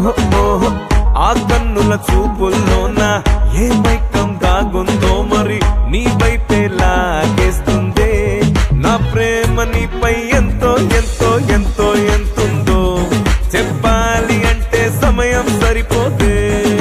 ఓహో ఓహో ఆ కన్నుల చూపుల్లోన ఏ మైకం దాగుందో మరి నీ వైపే లాగేస్తుందే నా ప్రేమ నీపై ఎంతో ఎంతో ఎంతో ఎంతుందో చెప్పాలి అంటే సమయం సరిపోతే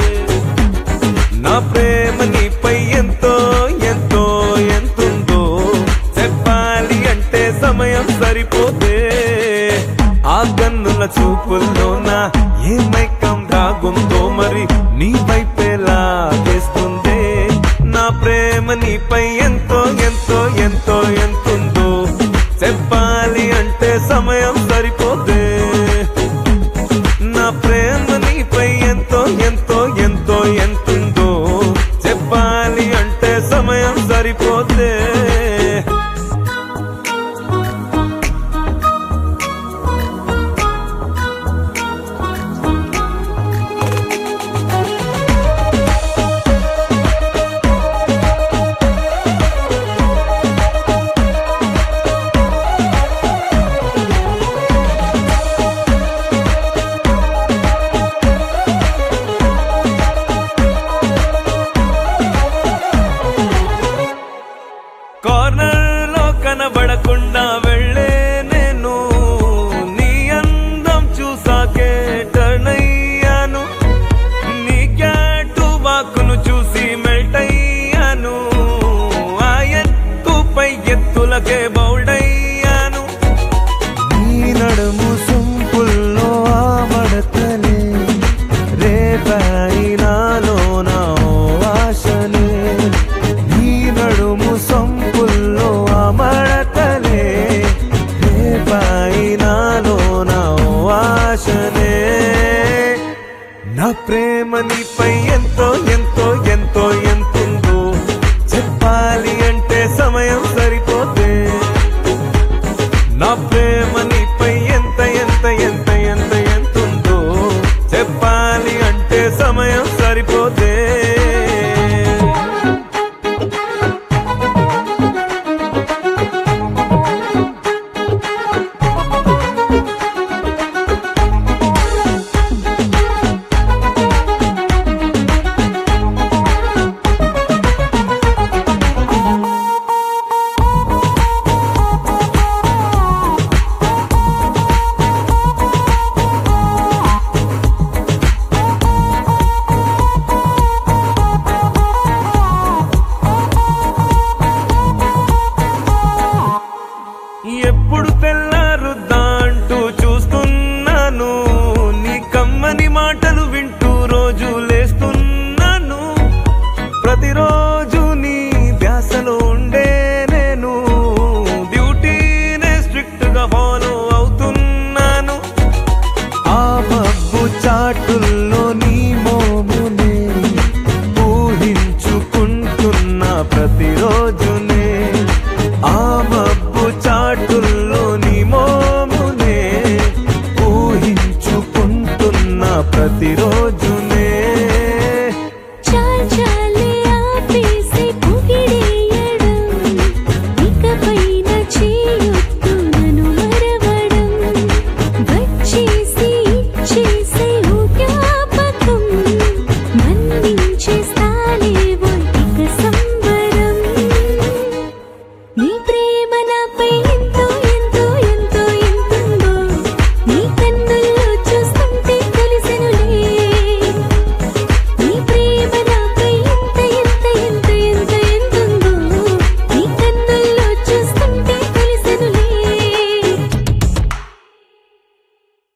నా ప్రేమ నీపై ఎంతో ఎంతో ఎంతుందో చెప్పాలి అంటే సమయం సరిపోతే ఆ గన్నుల చూపుల్లోన ఏ మైకం దాగుందో మరి నీ వైపే లాగేస్తుందే నా ప్రేమ నీపై ఎంతో ఎంతో ఎంతో ఎంతుందో చెప్పాలి అంటే సమయం సరిపోతే నా ప్రేమ నీపై ఎంతో ఎంతో ఎంతో ఎంతుందో చెప్పాలి అంటే సమయం సరిపోతే కార్నర్ లో కనబడకుండా వెళ్ళే నేను నీ అందం చూసాకే టర్న్ అయ్యాను నీ క్యాటు వాకును చూసి మెల్ట్ అయ్యాను ఆ ఎత్తు పై ఎత్తులకే బౌల్డ్ అయ్యాను నీ నడుము సొంపుల్లో ఆ మడతలే రేపాయి నాలో నా ఆశనే నీ నడుము సొంపుల్లో ఆ మడతలే రేపాయి నాలో నా ఆశనే నా ప్రేమ నీపై ఎంతో ఎంతో ఎంతో ఎంతుందో చెప్పాలి అంటే సమయం సరిపోతే నా ప్రేమ నీపై ఎంత ఎంత ఎంత ఎంత ఎంతుందో చెప్పాలి అంటే సమయం సరిపోతే ఎప్పుడు తెల్లారుద్దా అంటూ చూస్తున్నాను నీ కమ్మని మాటలు వింటూ రోజు లేస్తున్నాను ప్రతిరోజు నీ ధ్యాసలో ఉండే నేను డ్యూటీనే స్ట్రిక్ట్ గా ఫాలో అవుతున్నాను ఆ మబ్బు చాటుల్లో నీ మోమునే ఊహించుకుంటున్న ప్రతిరోజునే ఆ మబ్బు చాటుల్లో నీ మోమునే ఊహించుకుంటున్న ప్రతిరోజు